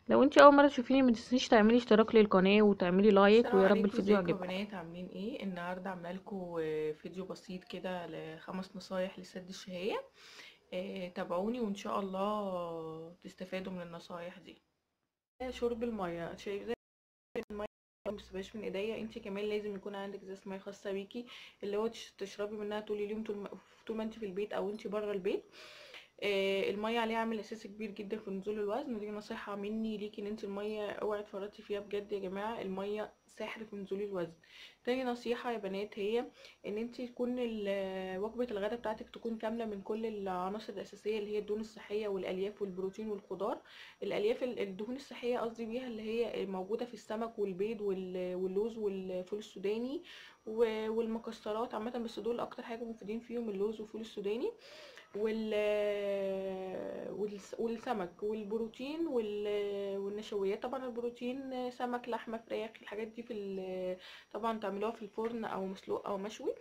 لو انت اول مره تشوفيني ما تنسيش تعملي اشتراك للقناه وتعملي لايك السلام ويا رب عليكم الفيديو ازيكم يا يعجبكم بنات عاملين ايه النهارده عامله لكم فيديو بسيط كده لخمس نصايح لسد الشهيه آه، تابعوني وان شاء الله تستفادوا من النصايح دي شرب الميه شايف الميه ما تسيبهاش من ايديا انت كمان لازم يكون عندك ازازه ميه خاصه بيكي اللي هو تش- تشربي منها طول اليوم طول ما, طول ما انت في البيت او انت بره البيت آه، الميه عليها عامل اساسي كبير جدا في نزول الوزن ودي نصيحه مني ليكي ان انت الميه اوعي تفرطي فيها بجد يا جماعه الميه سحر في نزول الوزن تاني نصيحه يا بنات هي ان انت تكون ال- وجبه الغداء بتاعتك تكون كامله من كل العناصر الاساسيه اللي هي الدهون الصحيه والالياف والبروتين والخضار الالياف ال- الدهون الصحيه قصدي بيها اللي هي موجوده في السمك والبيض وال- واللوز والفول السوداني و- والمكسرات عامه بس دول اكتر حاجه مفيدين فيهم اللوز والفول السوداني وال والس- والسمك والبروتين وال- والنشويات طبعا البروتين سمك لحمه فراخ الحاجات دي في ال- طبعا تعملوها في الفرن او مسلوق او مشوي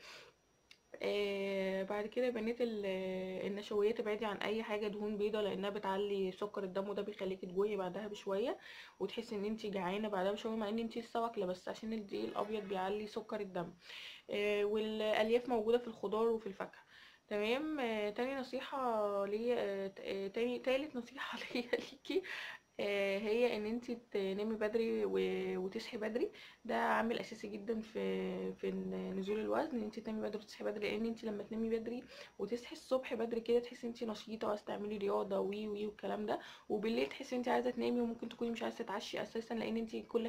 آه بعد كده يا بنات ال- النشويات ابعدي عن اي حاجه دهون بيضه لانها بتعلي سكر الدم وده بيخليكي تجوعي بعدها بشويه وتحسي ان انت جعانه بعدها بشويه مع ان انت لسه واكله بس عشان الدقيق الابيض بيعلي سكر الدم آه والالياف موجوده في الخضار وفي الفاكهه تمام آه تاني نصيحه ليا آه ت- آه، تاني تالت نصيحه ليا ليكي آه، هي ان انت تنامي بدري و- وتصحي بدري ده عامل اساسي جدا في في ن- نزول الوزن ان انت تنامي بدري وتصحي بدري لان انت لما تنامي بدري وتصحي الصبح بدري كده تحسي انت نشيطه عايزه تعملي رياضه وي وي والكلام ده وبالليل تحسي انت عايزه تنامي وممكن تكوني مش عايزه تتعشي اساسا لان انت كل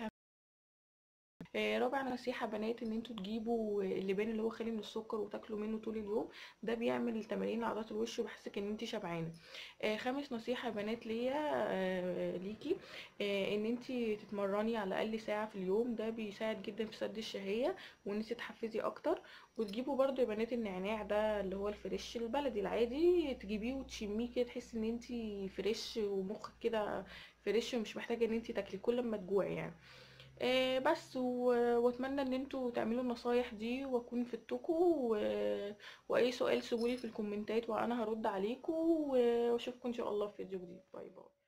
آه، رابع نصيحة بنات ان انتوا تجيبوا اللبان اللي هو خالي من السكر وتاكلوا منه طول اليوم ده بيعمل تمارين لعضلات الوش وبيحسسك ان انت شبعانة آه، خامس نصيحة يا بنات ليا آه، ليكي آه، ان انت تتمرني على الاقل ساعة في اليوم ده بيساعد جدا في سد الشهية وان انت تحفزي اكتر وتجيبوا برضو يا بنات النعناع ده اللي هو الفريش البلدي العادي تجيبيه وتشميه كده تحسي ان انت فريش ومخك كده فريش ومش محتاجة ان انت تاكلي كل ما تجوعي يعني آه، بس و- واتمنى ان انتوا تعملوا النصايح دي واكون فدتكم و- واي سؤال سيبولي في الكومنتات وانا هرد عليكم واشوفكم ان شاء الله في فيديو جديد باي باي